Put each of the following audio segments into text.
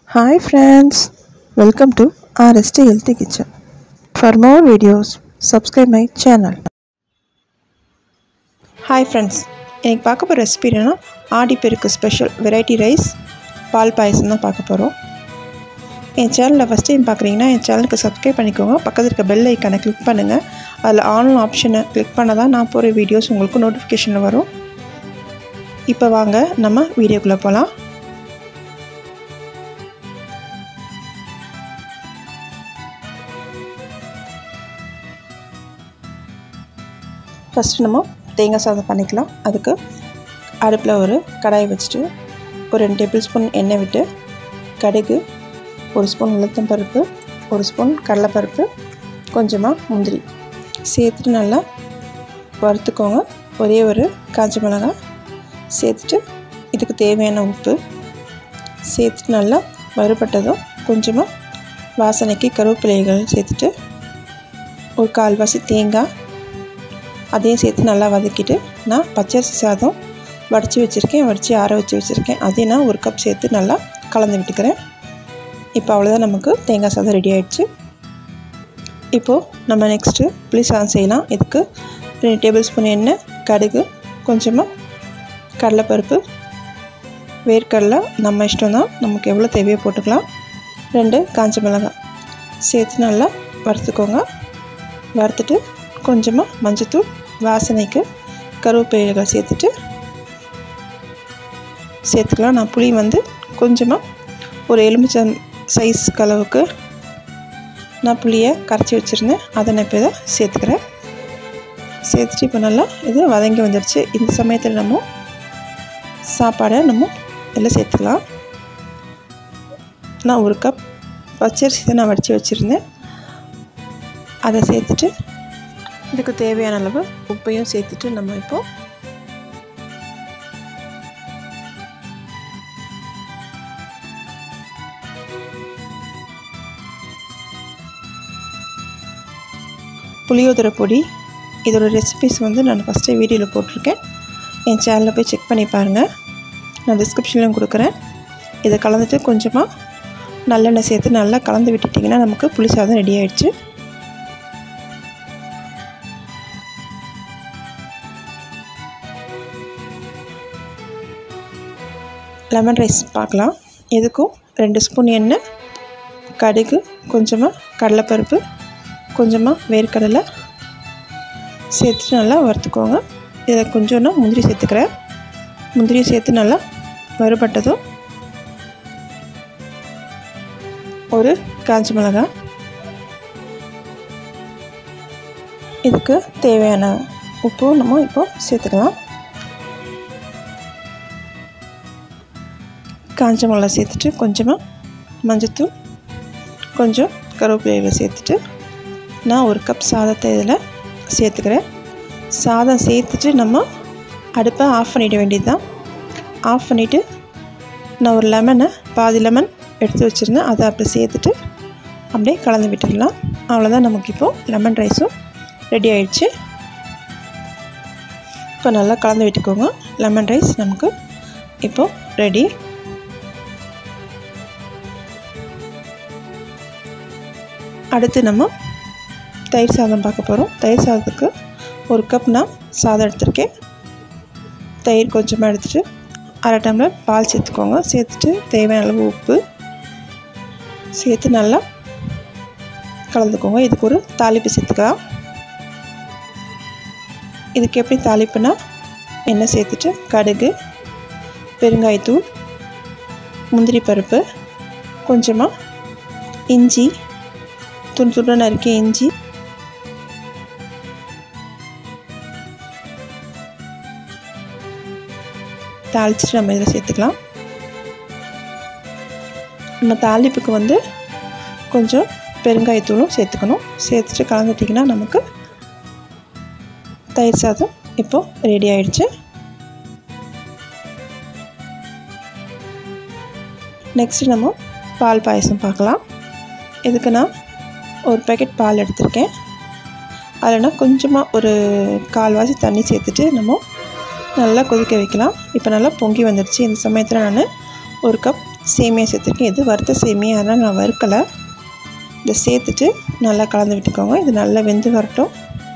Hi friends, welcome to RST Healthy Kitchen. For more videos, subscribe my channel. Hi friends எனக்கு பார்க்க போகிற recipe என்னென்னா Aadiperukku special variety rice பால் பாயசம் தான் பார்க்க போகிறோம் என் சேனலில் ஃபஸ்ட் டைம் பார்க்குறீங்கன்னா என் சேனலுக்கு சப்ஸ்கிரைப் பண்ணிக்கோங்க பக்கத்தில் இருக்க பெல் ஐக்கானை கிளிக் பண்ணுங்கள் அதில் ஆன்லைன் ஆப்ஷனை கிளிக் பண்ண தான் நான் போகிற வீடியோஸ் உங்களுக்கு நோட்டிஃபிகேஷனில் வரும் இப்போ வாங்க நம்ம வீடியோக்குள்ளே போகலாம் ஃபஸ்ட்டு நம்ம தேங்காய் சாதம் பண்ணிக்கலாம் அதுக்கு அடுப்பில் ஒரு கடாய் வச்சுட்டு ஒரு ரெண்டு டேபிள் ஸ்பூன் எண்ணெய் விட்டு கடுகு ஒரு ஸ்பூன் உளுத்தம் பருப்பு ஒரு ஸ்பூன் கடலைப்பருப்பு கொஞ்சமாக முந்திரி சேர்த்துட்டு நல்லா வறுத்துக்கோங்க ஒரே ஒரு காஞ்ச மிளகாய் சேர்த்துட்டு இதுக்கு தேவையான உப்பு சேர்த்துட்டு நல்லா வறுபட்டதும் கொஞ்சமாக வாசனைக்கு கருவேப்பிலைகள் சேர்த்துட்டு ஒரு கால்வாசி தேங்காய் அதையும் சேர்த்து நல்லா வதக்கிட்டு நான் பச்சரிசி சாதம் வடித்து வச்சுருக்கேன் வடித்து ஆற வச்சு வச்சுருக்கேன் அதையும் நான் ஒரு கப் சேர்த்து நல்லா கலந்து விட்டுக்கிறேன் இப்போ அவ்வளோதான் நமக்கு தேங்காய் சாதம் ரெடி ஆகிடுச்சு இப்போது நம்ம நெக்ஸ்ட்டு புளி சாதம் செய்யலாம் இதுக்கு ரெண்டு டேபிள் ஸ்பூன் எண்ணெய் கடுகு கொஞ்சமாக கடலைப்பருப்பு வேர்க்கடலை நம்ம இஷ்டம் தான் நமக்கு எவ்வளோ தேவையோ போட்டுக்கலாம் ரெண்டு காஞ்ச மிளகாய் சேர்த்து நல்லா வறுத்துக்கோங்க வறுத்துட்டு கொஞ்சமாக மஞ்சத்தூள் வாசனைக்கு கருவேப்பிலைகள் சேர்த்துட்டு சேர்த்துக்கலாம் நான் புளி வந்து கொஞ்சமாக ஒரு எலுமிச்சம் சைஸ் அளவுக்கு நான் புளியை கரைச்சி வச்சுருந்தேன் அதை நான் இப்போ இதை சேர்த்துக்கிறேன் சேர்த்துட்டு இப்போ நல்லா இது வதங்கி வந்துடுச்சு இந்த சமயத்தில் நம்ம சாப்பாடை நம்ம இதில் சேர்த்துக்கலாம் நான் ஒரு கப் பச்சரிசி தான் நான் வடித்து வச்சுருந்தேன் அதை சேர்த்துட்டு இதுக்கு தேவையான அளவு உப்பையும் சேர்த்துட்டு நம்ம இப்போது புளியோதரை பொடி இதோட ரெசிபிஸ் வந்து நான் ஃபஸ்ட்டே வீடியோவில் போட்டிருக்கேன் என் சேனலில் போய் செக் பண்ணி பாருங்கள் நான் டிஸ்கிரிப்ஷன்லையும் கொடுக்குறேன் இதை கலந்துட்டு கொஞ்சமாக நல்லெண்ணெய் சேர்த்து நல்லா கலந்து விட்டுட்டிங்கன்னா நமக்கு புளி சாதம் ரெடி ஆகிடுச்சு லெமன் ரைஸ் பார்க்கலாம் எதுக்கும் ரெண்டு ஸ்பூன் எண்ணெய் கடுகு கொஞ்சமாக கடலைப்பருப்பு கொஞ்சமாக வேர்க்கடலை சேர்த்துட்டு நல்லா வறுத்துக்கோங்க இதை கொஞ்சம் நான் முந்திரி சேர்த்துக்கிறேன் முந்திரி சேர்த்து நல்லா வறுபட்டதும் ஒரு காஞ்ச மிளகாய் இதுக்கு தேவையான உப்பு நம்ம இப்போ சேர்த்துக்கலாம் காஞ்ச மிளகா சேர்த்துட்டு கொஞ்சமாக மஞ்சத்தூள் கொஞ்சம் கருவேப்பிலையில் சேர்த்துட்டு நான் ஒரு கப் சாதத்தை இதில் சேர்த்துக்கிறேன் சாதம் சேர்த்துட்டு நம்ம அடுப்பை ஆஃப் பண்ணிட வேண்டியது தான் ஆஃப் பண்ணிவிட்டு நான் ஒரு லெமனை பாதி லெமன் எடுத்து வச்சுருந்தேன் அதை அப்படி சேர்த்துட்டு அப்படியே கலந்து விட்டுடலாம் அவ்வளோதான் நமக்கு இப்போது லெமன் ரைஸும் ரெடி ஆயிடுச்சு இப்போ நல்லா கலந்து விட்டுக்கோங்க லெமன் ரைஸ் நமக்கு இப்போது ரெடி அடுத்து நம்ம தயிர் சாதம் பார்க்க போகிறோம் தயிர் சாதத்துக்கு ஒரு கப் நான் சாதம் எடுத்திருக்கேன் தயிர் கொஞ்சமாக எடுத்துகிட்டு அரை டம்ளர் பால் சேர்த்துக்கோங்க சேர்த்துட்டு தேவையான அளவு உப்பு சேர்த்து நல்லா கலந்துக்கோங்க இதுக்கு ஒரு தாளிப்பு சேர்த்துக்கலாம் இதுக்கு எப்படி தாளிப்புனா எண்ணெய் சேர்த்துட்டு கடுகு பெருங்காயத்தூள் முந்திரி பருப்பு கொஞ்சமாக இஞ்சி துண்டு துண்டு நறுக்கிய இஞ்சி தாளிச்சிட்டு நம்ம இதில் சேர்த்துக்கலாம் நம்ம தாளிப்புக்கு வந்து கொஞ்சம் பெருங்காயத்தூளும் சேர்த்துக்கணும் சேர்த்துட்டு கலந்துட்டிங்கன்னா நமக்கு தயிர் சாதம் இப்போது ரெடி ஆயிடுச்சு நெக்ஸ்ட்டு நம்ம பால் பாயசம் பார்க்கலாம் இதுக்கு நான் ஒரு பேக்கெட் பால் எடுத்திருக்கேன் அதில் நான் கொஞ்சமாக ஒரு கால்வாசி தண்ணி சேர்த்துட்டு நம்ம நல்லா கொதிக்க வைக்கலாம் இப்போ நல்லா பொங்கி வந்துடுச்சு இந்த சமயத்தில் நான் ஒரு கப் சேமியா சேர்த்துருக்கேன் இது வறுத்த சேமியா அதனால் நான் வறுக்கலை இதை சேர்த்துட்டு நல்லா கலந்து விட்டுக்கோங்க இது நல்லா வெந்து வரட்டும்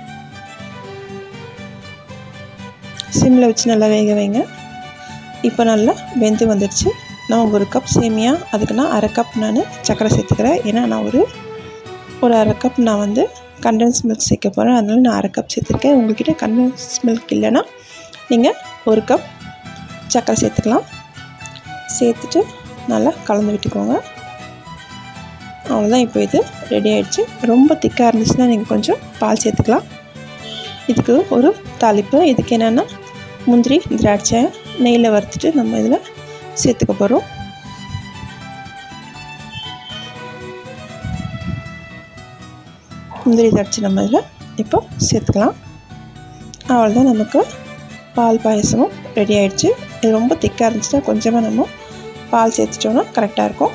சிம்மில் வச்சு நல்லா வேக வைங்க இப்போ நல்லா வெந்து வந்துடுச்சு நான் ஒரு கப் சேமியா அதுக்கு நான் அரை கப் நான் சர்க்கரை சேர்த்துக்கிறேன் ஏன்னா நான் ஒரு ஒரு அரை கப் நான் வந்து கண்டென்ஸ் மில்க் சேர்க்க போகிறேன் அதனால நான் அரை கப் சேர்த்துருக்கேன் உங்கள்கிட்ட கண்டென்ஸ் மில்க் இல்லைன்னா நீங்கள் ஒரு கப் சர்க்கரை சேர்த்துக்கலாம் சேர்த்துட்டு நல்லா கலந்து விட்டுக்கோங்க அவ்வளோதான் இப்போ இது ரெடி ஆகிடுச்சு ரொம்ப திக்காக இருந்துச்சுன்னா நீங்கள் கொஞ்சம் பால் சேர்த்துக்கலாம் இதுக்கு ஒரு தாளிப்பு இதுக்கு என்னென்னா முந்திரி திராட்சை நெய்யில் வறுத்துட்டு நம்ம இதில் சேர்த்துக்க போகிறோம் முந்திரி திராட்சை நம்ம இதில் இப்போ சேர்த்துக்கலாம் அவ்வளோதான் நமக்கு பால் பாயசமும் ரெடி ஆகிடுச்சு இது ரொம்ப திக்காக இருந்துச்சுன்னா கொஞ்சமாக நம்ம பால் சேர்த்துட்டோன்னா கரெக்டாக இருக்கும்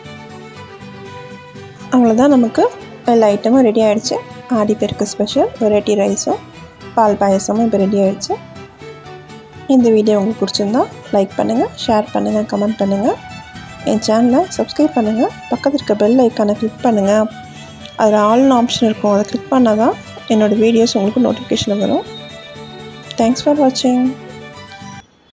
அவ்வளோதான் நமக்கு எல்லா ஐட்டமும் ரெடி ஆகிடுச்சு ஆடிப்பெருக்கு ஸ்பெஷல் வெரைட்டி ரைஸும் பால் பாயசமும் இப்போ ரெடி ஆகிடுச்சு இந்த வீடியோ உங்களுக்கு பிடிச்சிருந்தா லைக் பண்ணுங்கள் ஷேர் பண்ணுங்கள் கமெண்ட் பண்ணுங்கள் என் சேனலை சப்ஸ்கிரைப் பண்ணுங்கள் பக்கத்தில் இருக்க பெல் ஐக்கானை கிளிக் பண்ணுங்கள் அதில் ஆல்னு ஆப்ஷன் இருக்கும் அதை கிளிக் பண்ணால் தான் என்னோடய வீடியோஸ் உங்களுக்கு நோட்டிஃபிகேஷன் வரும் தேங்க்ஸ் ஃபார் வாட்சிங்